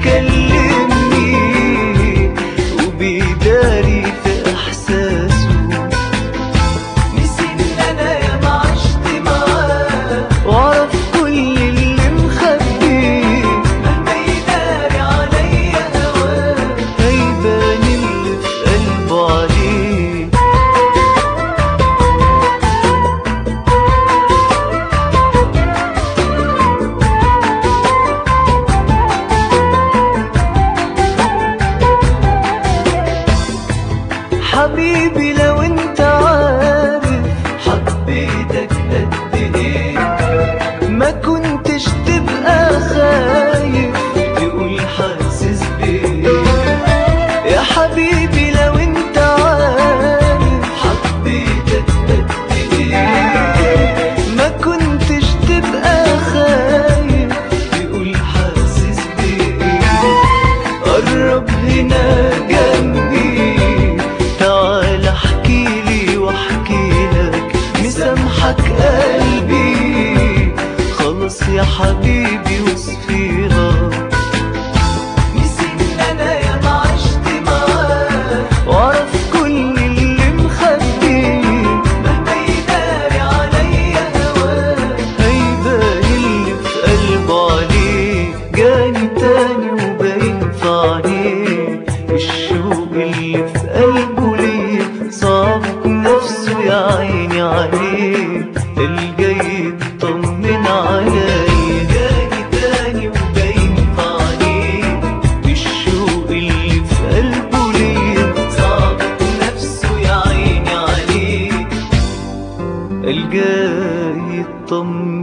بيكلمني وبيداري في احساسه نسي ان انا ياما عشت معاه واعرف كل اللي مخبيه مهما يداري عليا هواه هيبان اللي في قلبه عليه حبيبي لو انت عارف حبيتك قد ايه ما كنتش تبقى خايف تقول حاسس بيه يا حبيبي لو انت عارف حبيتك قد ايه ما كنتش تبقى خايف تقول حاسس بيه قرب هنا جنبي تعال احكيلي واحكي لك مسامحك قلبي خلاص يا حبيبي وصفيها نسي ان انا ياما عشت معاه واعرف كل اللي مخبيه مهما يداري عليا هواه هيبان اللي في قلبه عليه جاني تاني وباين في عينيه الشوق اللي في قلبه ليه صعب نفسه يا عيني عليه الجاي يطمن عليا جاني تاني وباين في عينيه الشوق اللي في قلبه ليه صعب نفسه يا عيني عليه الجاي يطمن